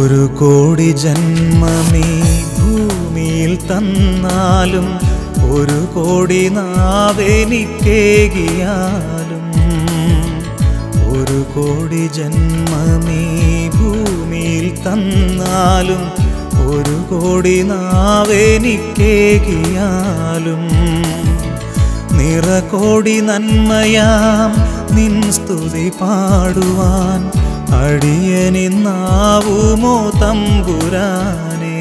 ഒരു കോടി ജന്മമീ ഭൂമിയിൽ തന്നാലും ഒരു കോടി നാവെനിക്കേകിയാലും ഒരു കോടി ജന്മമീ ഭൂമിയിൽ തന്നാലും ഒരു കോടി നാവെനിക്കേകിയാലും നിറകോടി നന്മയാം നിൻ സ്തുതി പാടുവാൻ അടിയനിന്നാവുമോ തമ്പുരാനേ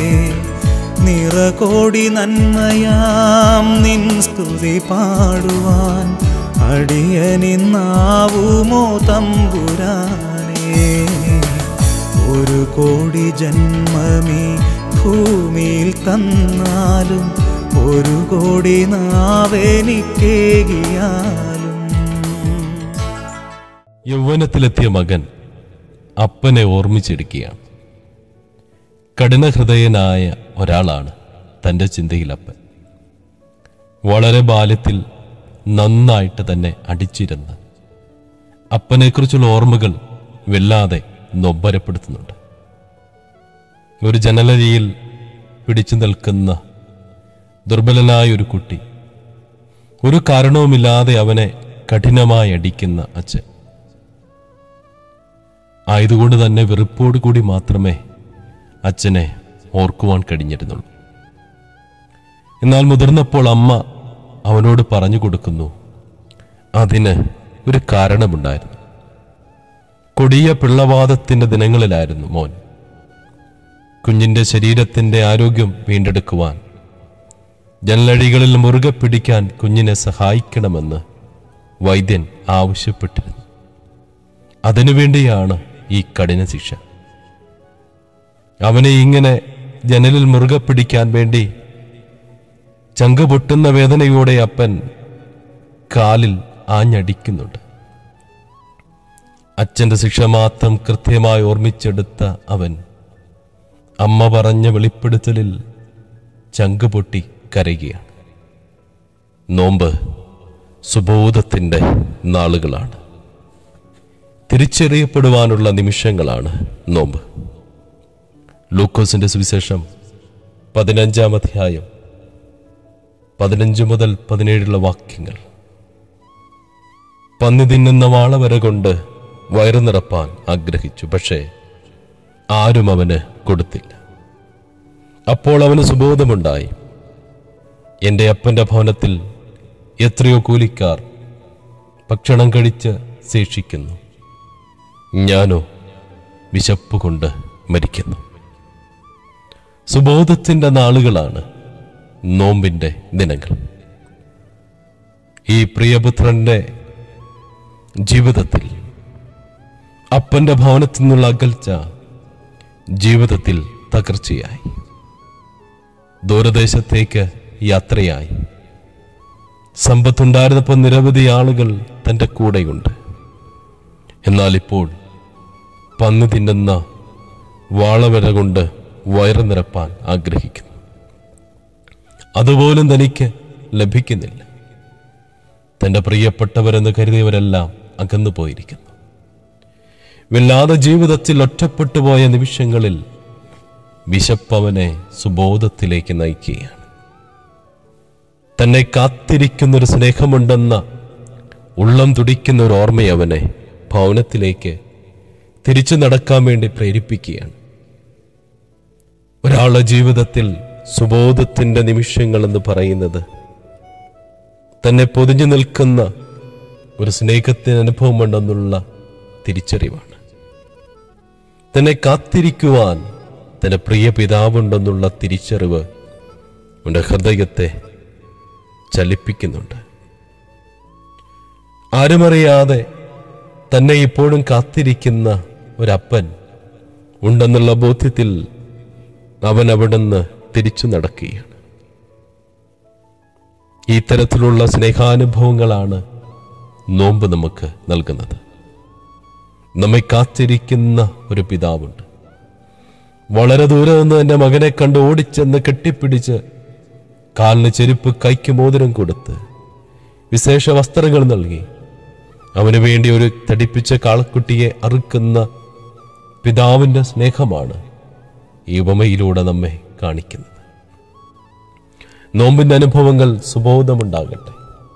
നിറകോടി നന്മയാം നിൻ സ്തുതി പാടുവാൻ അടിയനിന്നാവുമോ തമ്പുരാനേ ഒരു കോടി ജന്മമീ ഭൂമിയിൽ തന്നാലും ഒരു കോടി നാവെനിക്കേകിയാലും യൗവനത്തിലെത്തിയ മകൻ അപ്പനെ ഓർമ്മിച്ചെടുക്കുകയാണ് കഠിനഹൃദയനായ ഒരാളാണ് തൻ്റെ ചിന്തയിൽ അപ്പൻ വളരെ ബാല്യത്തിൽ നന്നായിട്ട് തന്നെ അടിച്ചിരുന്ന് അപ്പനെക്കുറിച്ചുള്ള ഓർമ്മകൾ വല്ലാതെ നൊമ്പരപ്പെടുത്തുന്നുണ്ട് ഒരു ജനലരിയിൽ പിടിച്ചു നിൽക്കുന്ന ദുർബലനായ ഒരു കുട്ടി ഒരു കാരണവുമില്ലാതെ അവനെ കഠിനമായി അടിക്കുന്ന അച്ഛൻ ആയതുകൊണ്ട് തന്നെ വെറുപ്പോടു കൂടി മാത്രമേ അച്ഛനെ ഓർക്കുവാൻ കഴിഞ്ഞിരുന്നുള്ളൂ എന്നാൽ മുതിർന്നപ്പോൾ അമ്മ അവനോട് പറഞ്ഞു കൊടുക്കുന്നു അതിന് ഒരു കാരണമുണ്ടായിരുന്നു കൊടിയ പിള്ളവാദത്തിന്റെ ദിനങ്ങളിലായിരുന്നു മോൻ കുഞ്ഞിന്റെ ശരീരത്തിന്റെ ആരോഗ്യം വീണ്ടെടുക്കുവാൻ ജനലഴികളിൽ മുറുകെ പിടിക്കാൻ കുഞ്ഞിനെ സഹായിക്കണമെന്ന് വൈദ്യൻ ആവശ്യപ്പെട്ടിരുന്നു അതിനുവേണ്ടിയാണ് ഈ കഠിന ശിക്ഷ അവനെ ഇങ്ങനെ ജനലിൽ മുറുകെ പിടിക്കാൻ വേണ്ടി ചങ്ക് പൊട്ടുന്ന വേദനയോടെ അപ്പൻ കാലിൽ ആഞ്ഞടിക്കുന്നുണ്ട് അച്ഛന്റെ ശിക്ഷ മാത്രം കൃത്യമായി ഓർമ്മിച്ചെടുത്ത അവൻ അമ്മ പറഞ്ഞ വെളിപ്പെടുത്തലിൽ ചങ്ക് പൊട്ടി കരയുകയാണ് നോമ്പ് സുബോധത്തിന്റെ നാളുകളാണ് തിരിച്ചറിയപ്പെടുവാനുള്ള നിമിഷങ്ങളാണ് നോമ്പ് ലൂക്കോസിന്റെ സുവിശേഷം പതിനഞ്ചാം അധ്യായം പതിനഞ്ച് മുതൽ പതിനേഴുള്ള വാക്യങ്ങൾ പന്നി തിന്നുന്ന വാള വര കൊണ്ട് വയറു നിറപ്പാൻ ആഗ്രഹിച്ചു പക്ഷേ ആരും അവന് കൊടുത്തില്ല അപ്പോൾ അവന് സുബോധമുണ്ടായി എൻ്റെ അപ്പൻ്റെ ഭവനത്തിൽ എത്രയോ കൂലിക്കാർ ഭക്ഷണം കഴിച്ച് ശേഷിക്കുന്നു ഞാനോ വിശപ്പ് കൊണ്ട് മരിക്കുന്നു സുബോധത്തിൻ്റെ നാളുകളാണ് നോമ്പിൻ്റെ ദിനങ്ങൾ ഈ പ്രിയപുത്രന്റെ ജീവിതത്തിൽ അപ്പന്റെ ഭവനത്തിൽ നിന്നുള്ള അകൽച്ച ജീവിതത്തിൽ തകർച്ചയായി ദൂരദേശത്തേക്ക് യാത്രയായി സമ്പത്തുണ്ടായിരുന്നപ്പോൾ നിരവധി ആളുകൾ തൻ്റെ കൂടെയുണ്ട് എന്നാൽ ഇപ്പോൾ പന്നി തിന്നുന്ന വാളവര കൊണ്ട് വയറ് നിറപ്പാൻ ആഗ്രഹിക്കുന്നു അതുപോലും തനിക്ക് ലഭിക്കുന്നില്ല തൻ്റെ പ്രിയപ്പെട്ടവരെന്ന് കരുതിയവരെല്ലാം അകന്നു പോയിരിക്കുന്നു വല്ലാതെ ജീവിതത്തിൽ ഒറ്റപ്പെട്ടു പോയ നിമിഷങ്ങളിൽ വിശപ്പവനെ സുബോധത്തിലേക്ക് നയിക്കുകയാണ് തന്നെ കാത്തിരിക്കുന്നൊരു സ്നേഹമുണ്ടെന്ന ഉള്ളം തുടിക്കുന്ന ഒരു ഓർമ്മയവനെ ഭവനത്തിലേക്ക് തിരിച്ചു നടക്കാൻ വേണ്ടി പ്രേരിപ്പിക്കുകയാണ് ഒരാളുടെ ജീവിതത്തിൽ സുബോധത്തിന്റെ നിമിഷങ്ങൾ എന്ന് പറയുന്നത് തന്നെ പൊതിഞ്ഞു നിൽക്കുന്ന ഒരു സ്നേഹത്തിന് അനുഭവമുണ്ടെന്നുള്ള തിരിച്ചറിവാണ് തന്നെ കാത്തിരിക്കുവാൻ തന്റെ പ്രിയ പിതാവുണ്ടെന്നുള്ള തിരിച്ചറിവ് അവൻ്റെ ഹൃദയത്തെ ചലിപ്പിക്കുന്നുണ്ട് ആരുമറിയാതെ തന്നെ ഇപ്പോഴും കാത്തിരിക്കുന്ന ഒരപ്പൻ ഉണ്ടെന്നുള്ള ബോധ്യത്തിൽ അവൻ അവിടുന്ന് തിരിച്ചു നടക്കുകയാണ് ഈ തരത്തിലുള്ള സ്നേഹാനുഭവങ്ങളാണ് നോമ്പ് നമുക്ക് നൽകുന്നത് നമ്മെ കാത്തിരിക്കുന്ന ഒരു പിതാവുണ്ട് വളരെ ദൂരെ നിന്ന് എൻ്റെ മകനെ കണ്ട് ഓടിച്ചെന്ന് കെട്ടിപ്പിടിച്ച് കാലിന് ചെരുപ്പ് കൈക്ക് മോതിരം കൊടുത്ത് വിശേഷ വസ്ത്രങ്ങൾ നൽകി അവന് വേണ്ടി ഒരു തടിപ്പിച്ച കാളക്കുട്ടിയെ അറുക്കുന്ന പിതാവിൻ്റെ സ്നേഹമാണ് ഈ ഉപമയിലൂടെ നമ്മെ കാണിക്കുന്നത് നോമ്പിന്റെ അനുഭവങ്ങൾ സുബോധമുണ്ടാകട്ടെ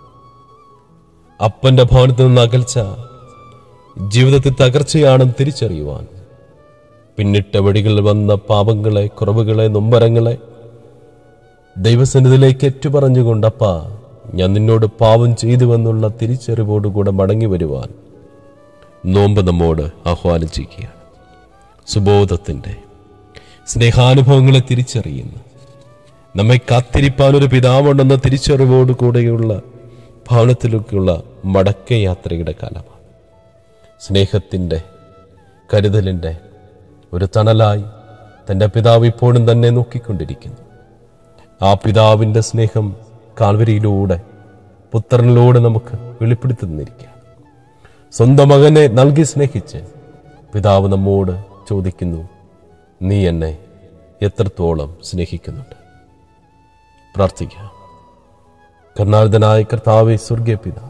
അപ്പന്റെ ഭവനത്തിൽ നിന്ന് അകൽച്ച ജീവിതത്തിൽ തകർച്ചയാണെന്ന് തിരിച്ചറിയുവാൻ പിന്നിട്ട വഴികളിൽ വന്ന പാപങ്ങളെ കുറവുകളെ നൊമ്പരങ്ങളെ ദൈവസന്നിധിയിലേക്ക് ഏറ്റുപറഞ്ഞുകൊണ്ട് അപ്പ ഞാൻ നിന്നോട് പാപം ചെയ്തുവെന്നുള്ള തിരിച്ചറിവോടുകൂടെ മടങ്ങി വരുവാൻ നോമ്പ് നമ്മോട് ആഹ്വാനം ചെയ്യുകയാണ് സുബോധത്തിൻ്റെ സ്നേഹാനുഭവങ്ങളെ തിരിച്ചറിയുന്നു നമ്മെ കാത്തിരിപ്പാൻ ഒരു പിതാവുണ്ടെന്ന തിരിച്ചറിവോടുകൂടെയുള്ള ഭവനത്തിലേക്കുള്ള മടക്കയാത്രയുടെ കാലമാണ് സ്നേഹത്തിൻ്റെ കരുതലിൻ്റെ ഒരു തണലായി തൻ്റെ പിതാവ് ഇപ്പോഴും തന്നെ നോക്കിക്കൊണ്ടിരിക്കുന്നു ആ പിതാവിൻ്റെ സ്നേഹം കാൽവരിയിലൂടെ പുത്രനിലൂടെ നമുക്ക് വെളിപ്പെടുത്തി തന്നിരിക്കുകയാണ് സ്വന്തം മകനെ നൽകി സ്നേഹിച്ച് പിതാവ് നമ്മോട് ചോദിക്കുന്നു നീ എന്നെ എത്രത്തോളം സ്നേഹിക്കുന്നുണ്ട് പ്രാർത്ഥിക്കാം കർണാടനായ കർത്താവെ സ്വർഗീയ പിതാവേ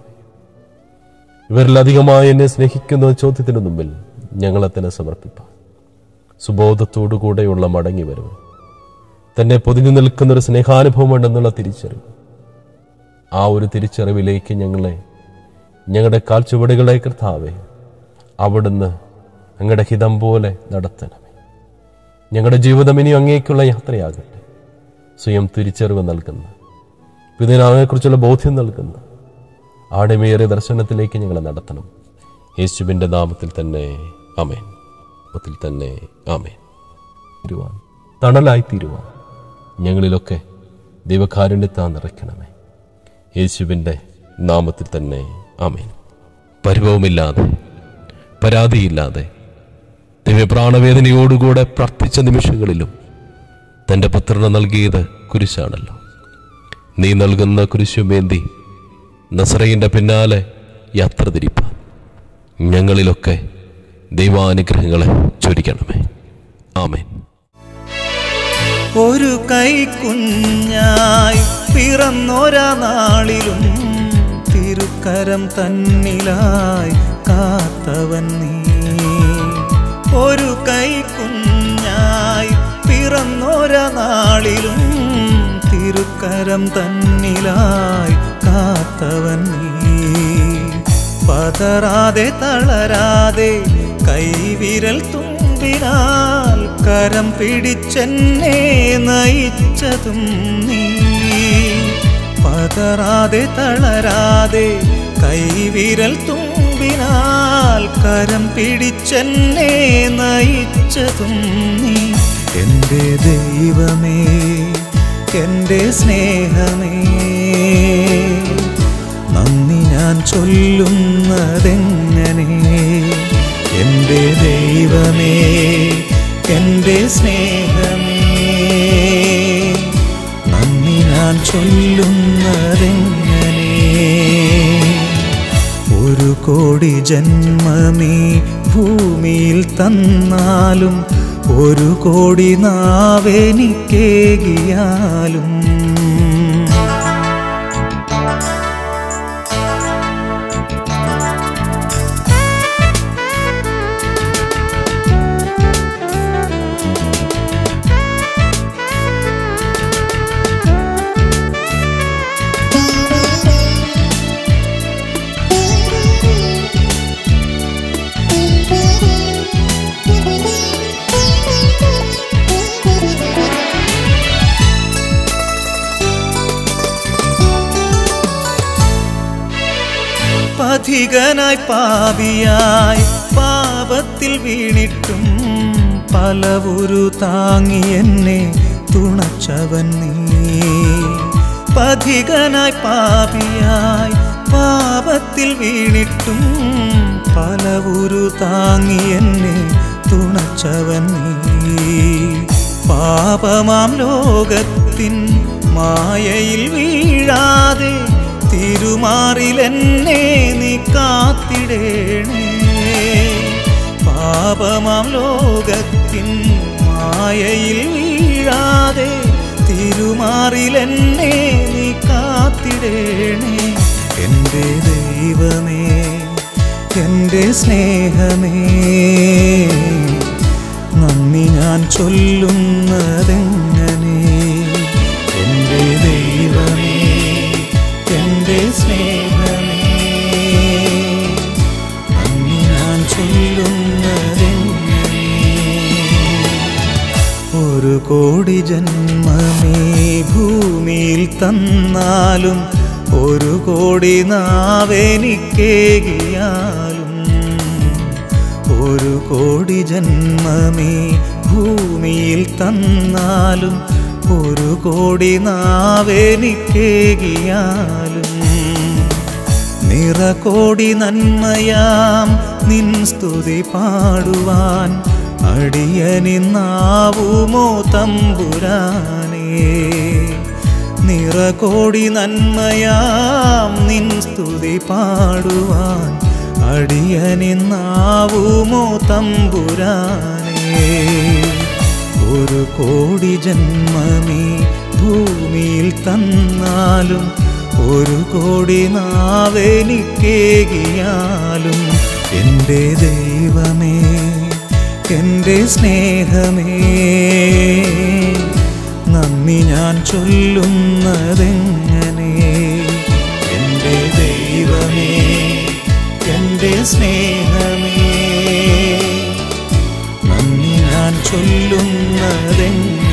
ഇവരിലധികമായി എന്നെ സ്നേഹിക്കുന്ന ചോദ്യത്തിന് മുമ്പിൽ ഞങ്ങളെ തന്നെ സമർപ്പിപ്പാൻ സുബോധത്തോടുകൂടെയുള്ള മടങ്ങി വരവ് തന്നെ പൊതിഞ്ഞു നിൽക്കുന്ന ഒരു സ്നേഹാനുഭവമുണ്ടെന്നുള്ള തിരിച്ചറിവ് ആ ഒരു തിരിച്ചറിവിലേക്ക് ഞങ്ങളെ ഞങ്ങളുടെ കാൽച്ചുവടുകളെ കർത്താവെ അവിടുന്ന് അങ്ങയുടെ ഹിതം പോലെ നടത്തണമേ ഞങ്ങളുടെ ജീവിതം ഇനി അങ്ങേക്കുള്ള യാത്രയാകട്ടെ സ്വയം തിരിച്ചറിവ് നൽകുന്ന പിതാവിനെക്കുറിച്ചുള്ള ബോധ്യം നൽകുന്ന ആടമേറിയ ദർശനത്തിലേക്ക് ഞങ്ങളെ നടത്തണം യേശുവിൻ്റെ നാമത്തിൽ തന്നെ അമേൻ നാമത്തിൽ തന്നെ ആമേൻ തീരുവാൻ തണലായി തീരുവാൻ ഞങ്ങളിലൊക്കെ ദൈവകാരുണ്യത്താ നിറയ്ക്കണമേ യേശുവിൻ്റെ നാമത്തിൽ തന്നെ ആമേൻ പരിഭവമില്ലാതെ പരാതിയില്ലാതെ ദിവ്യപ്രാണവേദനയോടുകൂടെ പ്രാർത്ഥിച്ച നിമിഷങ്ങളിലും തൻ്റെ പുത്രന് നൽകിയത് കുരിശാണല്ലോ നീ നൽകുന്ന കുരിശുമേന്തി നസറയിൻ്റെ പിന്നാലെ യാത്ര തിരിപ്പാൻ ഞങ്ങളിലൊക്കെ ദൈവാനുഗ്രഹങ്ങളെ ചൊരിക്കണമേ ആമേൻ ഒരു കൈക്കുഞ്ഞായി പിറന്നൊരാ നാളിലും തിരുക്കരം തന്നിലായി കാത്തവൻ നീ ഒരു കൈക്കുഞ്ഞായി പിറന്നൊരാ നാളിലും തിരുക്കരം തന്നിലായി കാത്തവൻ നീ പതറാതെ തളരാതെ കൈവിരൽ തുമ്പിനാൽ കരം പിടിച്ചെന്നെ നയിച്ചതും നീ പതറാതെ തളരാതെ കൈവിരൽ തുമ്പിനാൽ കരം പിടിച്ചെന്നെ നയിച്ചതും നീ എൻ്റെ ദൈവമേ എൻ്റെ സ്നേഹമേ നന്ദി ഞാൻ ചൊല്ലുന്നതെങ്ങനെ എൻ്റെ ദൈവമേ എൻ്റെ സ്നേഹമേ നന്ദി ഞാൻ ചൊല്ലുന്നതെങ്ങനെ ഒരു കോടി ജന്മമീ ഭൂമിയിൽ തന്നാലും ഒരു കോടി നാവെനിക്കേകിയാലും പഥികനായി പാപിയായി പാപത്തിൽ വീണിട്ടും പലവുരു താങ്ങി എന്നെ തുണച്ചവൻ നീ പഥികനായി പാപിയായി പാപത്തിൽ വീണിട്ടും പലവുരു താങ്ങി എന്നെ തുണച്ചവൻ നീ പാപമാം ലോകത്തിൻ മായയിൽ വീഴാതെ തിരുമാറിലെന്നെ നീ കാത്തിടേണേ പാപമാം ലോകത്തിൻ മായയിൽ വീഴാതെ തിരുമാറിലെന്നെ നീ കാത്തിടേണേ എൻ്റെ ദൈവമേ എൻ്റെ സ്നേഹമേ ഞാൻ ചൊല്ലുന്നതെങ്ങനെ എൻ്റെ ദൈവമേ എൻ്റെ സ്നേഹമേ നന്ദി ഞാൻ ചൊല്ലുന്നതെങ്ങനെ ഒരു കോടി ജന്മമേ ഭൂമിയിൽ തന്നാലും ഒരു കോടി നാവെനിക്കേകിയാലും ഒരു കോടി ജന്മമേ ഭൂമിയിൽ തന്നാലും ഒരു കോടി നാവെനിക്കേകിയാലും നിറകോടി നന്മയാം നിൻ സ്തുതി പാടുവാൻ അടിയനിന്നാവുമോ തമ്പുരാനേ നിറകോടി നന്മയാം നിൻ സ്തുതി പാടുവാൻ അടിയനിന്നാവുമോ തമ്പുരാനേ ഒരു കോടി ജന്മമേ ഭൂമിയിൽ തന്നാലും ഒരു കോടി നാവെനിക്കേകിയാലും എൻ്റെ ദൈവമേ എൻ്റെ സ്നേഹമേ നന്ദി ഞാൻ ചൊല്ലുന്നതെങ്ങനെ എൻ്റെ ദൈവമേ എൻ്റെ സ്നേഹമേ നന്ദി ഞാൻ ചൊല്ലുന്നതെങ്ങനെ